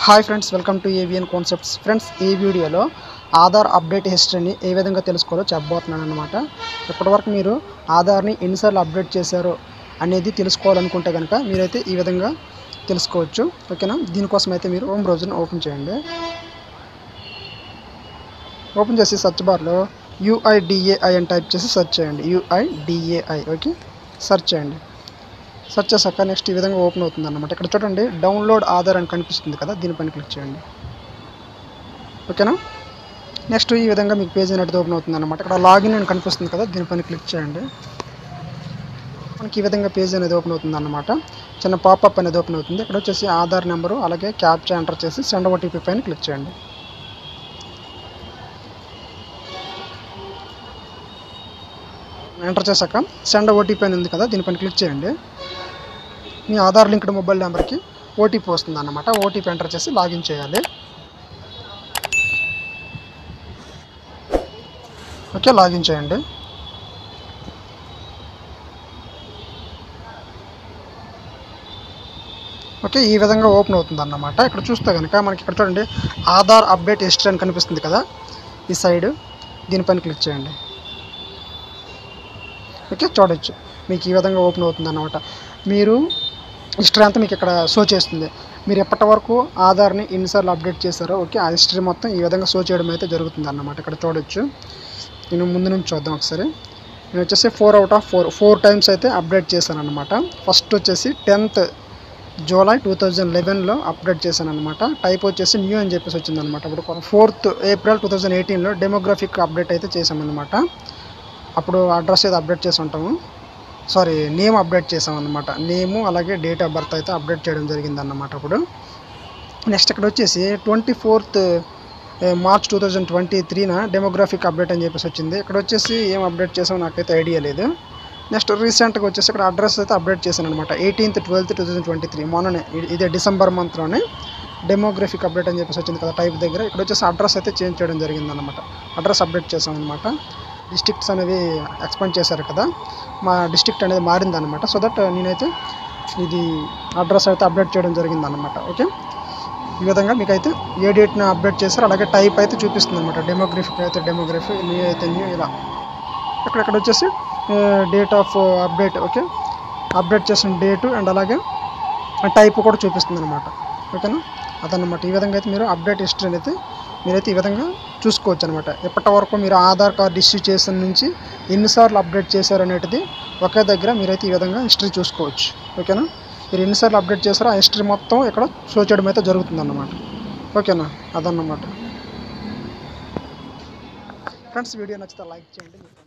hi friends welcome to AVN concepts friends ఈ వీడియోలో Aadhaar update హిస్టరీని ఏ విధంగా తెలుసుకోవాలో చెప్పబోతున్నాను అనమాట ఇప్పటివరకు మీరు ఆధార్ని ఎన్నిసార్లు అప్డేట్ చేశారో అనేది తెలుసుకోవాలనుకుంటే కనుక మీరైతే ఈ విధంగా తెలుసుకోవచ్చు ఓకేనా దీనికోసం అయితే మీరు హోమ్ బ్రౌజర్ని ఓపెన్ చేయండి ఓపెన్ చేసి సెర్చ్ బార్లో యూఐడిఏఐ అని టైప్ చేసి సెర్చ్ చేయండి యూఐడిఏఐ ఓకే సెర్చ్ చేయండి సెర్చ్ చేశాక నెక్స్ట్ ఈ విధంగా ఓపెన్ అవుతుంది అనమాట ఇక్కడ చూడండి డౌన్లోడ్ ఆధార్ అని కనిపిస్తుంది కదా దీనిపైన క్లిక్ చేయండి ఓకేనా నెక్స్ట్ ఈ విధంగా మీకు పేజ్ అనేది ఓపెన్ అవుతుంది అనమాట ఇక్కడ లాగిన్ అని కనిపిస్తుంది కదా దీనిపైన క్లిక్ చేయండి మనకి ఈ విధంగా పేజ్ అనేది ఓపెన్ అవుతుంది అనమాట చిన్న పాపప్ అనేది ఓపెన్ అవుతుంది ఇక్కడ వచ్చేసి ఆధార్ నెంబరు అలాగే క్యాప్చా ఎంటర్ చేసి సెండ్ ఓటీపీ పైన క్లిక్ చేయండి ఎంటర్ చేశాక సెండ్ ఓటీపీ అని ఉంది కదా దీనిపైన క్లిక్ చేయండి మీ ఆధార్ లింక్డ్ మొబైల్ నెంబర్కి ఓటీపీ వస్తుంది అన్నమాట ఓటీపీ ఎంటర్ చేసి లాగిన్ చేయాలి ఓకే లాగిన్ చేయండి ఓకే ఈ విధంగా ఓపెన్ అవుతుంది అన్నమాట ఇక్కడ చూస్తే కనుక మనకి ఇక్కడ చూడండి ఆధార్ అప్డేట్ హిస్టరీ అని కనిపిస్తుంది కదా ఈ సైడ్ దీనిపైన క్లిక్ చేయండి ఓకే చూడొచ్చు మీకు ఈ విధంగా ఓపెన్ అవుతుంది అన్నమాట మీరు హిస్టరీ అంతా మీకు ఇక్కడ షో చేస్తుంది మీరు ఎప్పటి వరకు ఆధార్ని ఎన్నిసార్లు అప్డేట్ చేశారో ఓకే ఆ హిస్టరీ మొత్తం ఈ విధంగా షో చేయడం అయితే జరుగుతుంది అన్నమాట ఇక్కడ చూడొచ్చు నేను ముందు నుంచి చూద్దాం ఒకసారి నేను వచ్చేసి four out of four four times అయితే అప్డేట్ చేశాను అనమాట ఫస్ట్ వచ్చేసి టెన్త్ జూలై టూ థౌజండ్ లెవెన్లో అప్డేట్ చేశాను అనమాట టైప్ వచ్చేసి న్యూ అని చెప్పేసి వచ్చిందనమాట ఇప్పుడు ఫోర్త్ ఏప్రిల్ టూ థౌజండ్ ఎయిటీన్లో డెమోగ్రఫిక్ అప్డేట్ అయితే చేశామన్నమాట అప్పుడు అడ్రస్ అయితే అప్డేట్ చేసి ఉంటాము సారీ నేమ్ అప్డేట్ చేసాం అనమాట నేము అలాగే డేట్ ఆఫ్ బర్త్ అయితే అప్డేట్ చేయడం జరిగింది అన్నమాట అప్పుడు నెక్స్ట్ ఇక్కడ వచ్చేసి twenty fourth March two thousand twenty త్రీన డెమోగ్రఫిక్ అప్డేట్ అని చెప్పేసి వచ్చింది ఇక్కడ వచ్చేసి ఏం అప్డేట్ చేసామో నాకైతే ఐడియా లేదు నెక్స్ట్ రీసెంట్గా వచ్చేసి ఇక్కడ అడ్రస్ అయితే అప్డేట్ చేశాను అనమాట eighteenth twelfth two thousand twenty three మొన్ననే ఇ- ఇదే డిసెంబర్ మంత్లోనే డెమోగ్రఫిక్ అప్డేట్ అని చెప్పేసి వచ్చింది కదా టైప్ దగ్గర ఇక్కడ వచ్చేసి అడ్రస్ అయితే చేంజ్ చేయడం జరిగింది అనమాట అడ్రస్ అప్డేట్ చేసాం అనమాట డిస్ట్రిక్ట్స్ అనేవి ఎక్స్పాండ్ చేశారు కదా మా డిస్ట్రిక్ట్ అనేది మారింది అనమాట సో దట్ నేనైతే ఇది అడ్రస్ అయితే అప్డేట్ చేయడం జరిగింది అనమాట ఓకే ఈ విధంగా మీకు అయితే ఏ డేట్ని అప్డేట్ చేశారు అలాగే టైప్ అయితే చూపిస్తుంది అనమాట డెమోగ్రఫిక్ అయితే డెమోగ్రఫీ న్యూ అయితే న్యూ ఇలా ఇక్కడ ఇక్కడ వచ్చేసి date of update okay update చేసిన డేటు అండ్ అలాగే టైప్ కూడా చూపిస్తుంది అనమాట ఓకేనా అదనమాట ఈ విధంగా అయితే మీరు అప్డేట్ హిస్టరీని అయితే మీరైతే ఈ విధంగా చూసుకోవచ్చు అనమాట ఎప్పటి వరకు మీరు ఆధార్ కార్డ్ ఇష్యూ చేసిన నుంచి ఎన్నిసార్లు అప్డేట్ చేశారు అనేది ఒకే దగ్గర మీరైతే ఈ విధంగా హిస్టరీ చూసుకోవచ్చు ఓకేనా మీరు ఎన్నిసార్లు అప్డేట్ చేశారో ఆ హిస్టరీ మొత్తం ఇక్కడ షో చేయడం అయితే జరుగుతుంది అన్నమాట ఓకేనా అదన్నమాట ఫ్రెండ్స్ వీడియో నచ్చితే లైక్ చేయండి